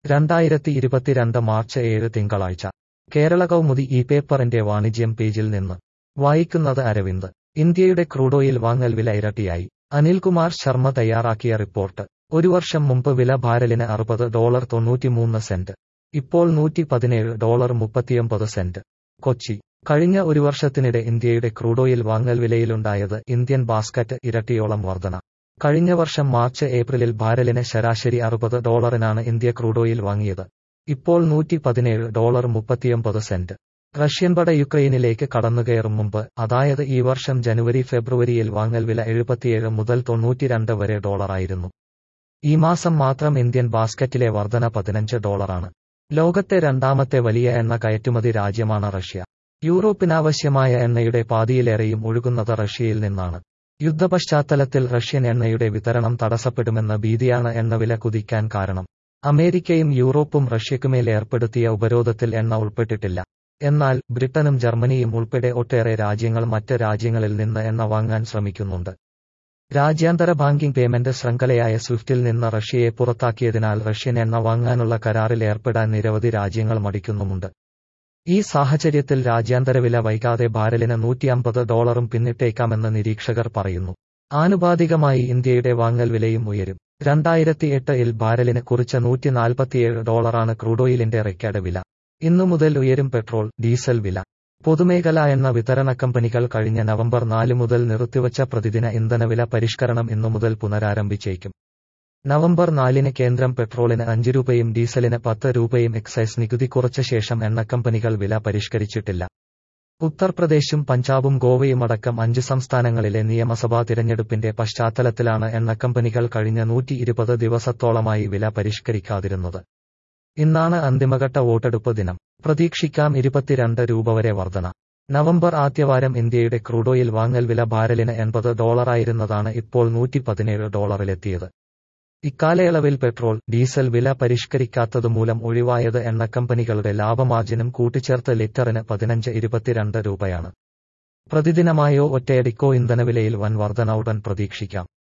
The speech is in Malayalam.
രണ്ടായിരത്തി ഇരുപത്തിരണ്ട് മാർച്ച് ഏഴ് തിങ്കളാഴ്ച കേരള കൗമുദി ഈ പേപ്പറിന്റെ വാണിജ്യം പേജിൽ നിന്ന് വായിക്കുന്നത് അരവിന്ദ് ഇന്ത്യയുടെ ക്രൂഡോയിൽ വാങ്ങൽ വില ഇരട്ടിയായി അനിൽകുമാർ ശർമ്മ തയ്യാറാക്കിയ റിപ്പോർട്ട് ഒരു വർഷം മുമ്പ് വില ബാരലിന് അറുപത് ഡോളർ തൊണ്ണൂറ്റിമൂന്ന് സെന്റ് ഇപ്പോൾ നൂറ്റി പതിനേഴ് ഡോളർ മുപ്പത്തിയൊമ്പത് സെന്റ് കൊച്ചി കഴിഞ്ഞ ഒരു വർഷത്തിനിടെ ഇന്ത്യയുടെ ക്രൂഡോയിൽ വാങ്ങൽ വിലയിലുണ്ടായത് ഇന്ത്യൻ ബാസ്ക്കറ്റ് ഇരട്ടിയോളം വർധന കഴിഞ്ഞ വർഷം മാർച്ച് ഏപ്രിലിൽ ബാരലിന് ശരാശരി അറുപത് ഡോളറിനാണ് ഇന്ത്യ ക്രൂഡോയിൽ വാങ്ങിയത് ഇപ്പോൾ നൂറ്റി പതിനേഴ് ഡോളർ മുപ്പത്തിയൊമ്പത് സെന്റ് റഷ്യൻ പട യുക്രൈനിലേക്ക് കടന്നുകയറും മുമ്പ് അതായത് ഈ വർഷം ജനുവരി ഫെബ്രുവരിയിൽ വാങ്ങൽ വില എഴുപത്തിയേഴ് മുതൽ തൊണ്ണൂറ്റിരണ്ട് വരെ ഡോളറായിരുന്നു ഈ മാസം മാത്രം ഇന്ത്യൻ ബാസ്ക്കറ്റിലെ വർധന പതിനഞ്ച് ഡോളറാണ് ലോകത്തെ രണ്ടാമത്തെ വലിയ എണ്ണ കയറ്റുമതി രാജ്യമാണ് റഷ്യ യൂറോപ്പിനാവശ്യമായ എണ്ണയുടെ പാതിയിലേറെയും ഒഴുകുന്നത് റഷ്യയിൽ നിന്നാണ് യുദ്ധപശ്ചാത്തലത്തിൽ റഷ്യൻ എണ്ണയുടെ വിതരണം തടസ്സപ്പെടുമെന്ന ഭീതിയാണ് എണ്ണവില കുതിക്കാൻ കാരണം അമേരിക്കയും യൂറോപ്പും റഷ്യക്കുമേൽ ഏർപ്പെടുത്തിയ ഉപരോധത്തിൽ എണ്ണ ഉൾപ്പെട്ടിട്ടില്ല എന്നാൽ ബ്രിട്ടനും ജർമ്മനിയും ഉൾപ്പെടെ ഒട്ടേറെ രാജ്യങ്ങൾ മറ്റ് രാജ്യങ്ങളിൽ നിന്ന് എണ്ണ വാങ്ങാൻ ശ്രമിക്കുന്നുണ്ട് രാജ്യാന്തര ബാങ്കിംഗ് പേയ്മെന്റ് ശൃംഖലയായ സ്വിഫ്റ്റിൽ നിന്ന് റഷ്യയെ പുറത്താക്കിയതിനാൽ റഷ്യൻ എണ്ണ വാങ്ങാനുള്ള കരാറിൽ ഏർപ്പെടാൻ നിരവധി രാജ്യങ്ങൾ മടിക്കുന്നുമുണ്ട് ഈ സാഹചര്യത്തിൽ രാജ്യാന്തര വില വൈകാതെ ബാരലിന് നൂറ്റിയമ്പത് ഡോളറും പിന്നിട്ടേക്കാമെന്ന് നിരീക്ഷകർ പറയുന്നു ആനുപാതികമായി ഇന്ത്യയുടെ വാങ്ങൽ വിലയും ഉയരും രണ്ടായിരത്തി എട്ടിൽ ബാരലിന് കുറിച്ച നൂറ്റി നാൽപ്പത്തിയേഴ് ഡോളറാണ് ക്രൂഡോയിലിന്റെ റെക്കോർഡ് വില ഇന്നു മുതൽ ഉയരും പെട്രോൾ ഡീസൽ വില പൊതുമേഖലാ എണ്ണ വിതരണ കമ്പനികൾ കഴിഞ്ഞ നവംബർ നാല് മുതൽ നിർത്തിവച്ച പ്രതിദിന ഇന്ധനവില പരിഷ്കരണം ഇന്നു മുതൽ പുനരാരംഭിച്ചേക്കും നവംബർ നാലിന് കേന്ദ്രം പെട്രോളിന് അഞ്ച് രൂപയും ഡീസലിന് പത്ത് രൂപയും എക്സൈസ് നികുതി കുറച്ച ശേഷം എണ്ണക്കമ്പനികൾ വില പരിഷ്കരിച്ചിട്ടില്ല ഉത്തർപ്രദേശും പഞ്ചാബും ഗോവയുമടക്കം അഞ്ച് സംസ്ഥാനങ്ങളിലെ നിയമസഭാ തിരഞ്ഞെടുപ്പിന്റെ പശ്ചാത്തലത്തിലാണ് എണ്ണക്കമ്പനികൾ കഴിഞ്ഞ നൂറ്റി ഇരുപത് ദിവസത്തോളമായി വില പരിഷ്കരിക്കാതിരുന്നത് ഇന്നാണ് അന്തിമഘട്ട വോട്ടെടുപ്പ് ദിനം പ്രതീക്ഷിക്കാം ഇരുപത്തിരണ്ട് രൂപ വരെ വർധന നവംബർ ആദ്യവാരം ഇന്ത്യയുടെ ക്രൂഡോയിൽ വാങ്ങൽ വില ബാരലിന് എൺപത് ഡോളറായിരുന്നതാണ് ഇപ്പോൾ നൂറ്റി പതിനേഴ് ഡോളറിലെത്തിയത് ഇക്കാലയളവിൽ പെട്രോൾ ഡീസൽ വില പരിഷ്കരിക്കാത്തതുമൂലം ഒഴിവായത് എണ്ണക്കമ്പനികളുടെ ലാഭമാർജിനും കൂട്ടിച്ചേർത്ത് ലിറ്ററിന് പതിനഞ്ച് ഇരുപത്തിരണ്ട് രൂപയാണ് പ്രതിദിനമായോ ഒറ്റയടിക്കോ ഇന്ധനവിലയിൽ വൻ വർധന ഉടൻ പ്രതീക്ഷിക്കാം